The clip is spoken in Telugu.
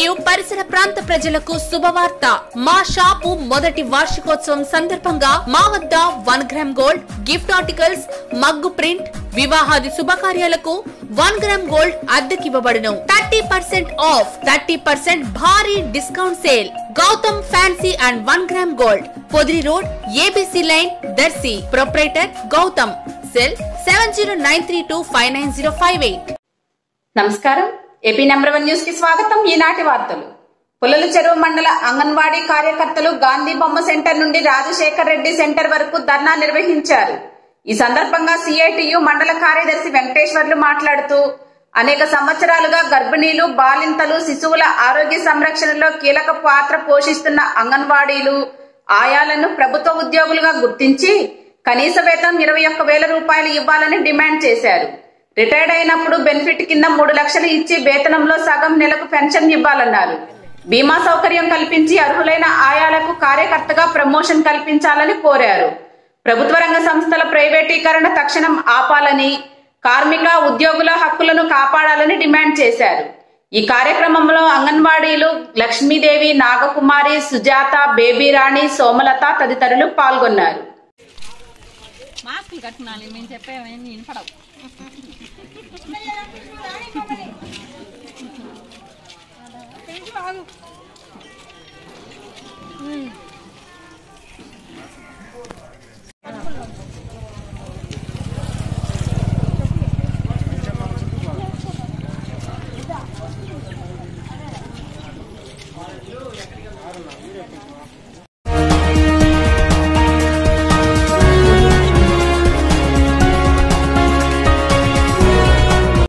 మరియు పరిసర ప్రాంత ప్రజలకు శుభవార్త మా షాపు మొదటి వార్షికోత్సవం సందర్భంగా మా వద్ద one gram gold gift articles mug print వివాహాది శుభకార్యాలకు వన్ గ్రామ్ గోల్డ్ అద్దెకివ్వబడును thirty percent off thirty percent భారీ discount sale Gautam fancy and one gram gold Podili road ABC line Darsi proprietor Gautam cell seven zero nine three two five nine zero five eight నమస్కారం ఏపీ నెంబర్ వన్ న్యూస్ కి స్వాగతం ఈనాటి వార్తలు పుల్లల చెరువు మండల అంగన్వాడీ కార్యకర్తలు గాంధీ బొమ్మ సెంటర్ నుండి రాజశేఖర్ రెడ్డి సెంటర్ వరకు ధర్నా నిర్వహించారు ఈ సందర్భంగా సిఐటియు మండల కార్యదర్శి వెంకటేశ్వర్లు మాట్లాడుతూ అనేక సంవత్సరాలుగా గర్భిణీలు బాలింతలు శిశువుల ఆరోగ్య సంరక్షణలో కీలక పాత్ర పోషిస్తున్న అంగన్వాడీలు ఆయాలను ప్రభుత్వ ఉద్యోగులుగా గుర్తించి కనీస వేతనం ఇరవై ఒక్క వేల రూపాయలు ఇవ్వాలని డిమాండ్ చేశారు రిటైర్డ్ అయినప్పుడు బెనిఫిట్ కింద మూడు లక్షలు ఇచ్చి వేతనంలో సగం నెలకు పెన్షన్ ఇవ్వాలన్నారు బీమా సౌకర్యం కల్పించి అర్హులైన ఆయాలకు కార్యకర్తగా ప్రమోషన్ కల్పించాలని కోరారు ప్రభుత్వ రంగ సంస్థల ప్రైవేటీకరణ తక్షణం ఆపాలని కార్మిక ఉద్యోగుల హక్కులను కాపాడాలని డిమాండ్ చేశారు ఈ కార్యక్రమంలో అంగన్వాడీలు లక్ష్మీదేవి నాగకుమారి సుజాత బేబీరాణి సోమలత తదితరులు పాల్గొన్నారు మాస్కులు కట్టుకోవాలి మేము చెప్పేవన్నీ వినపడవు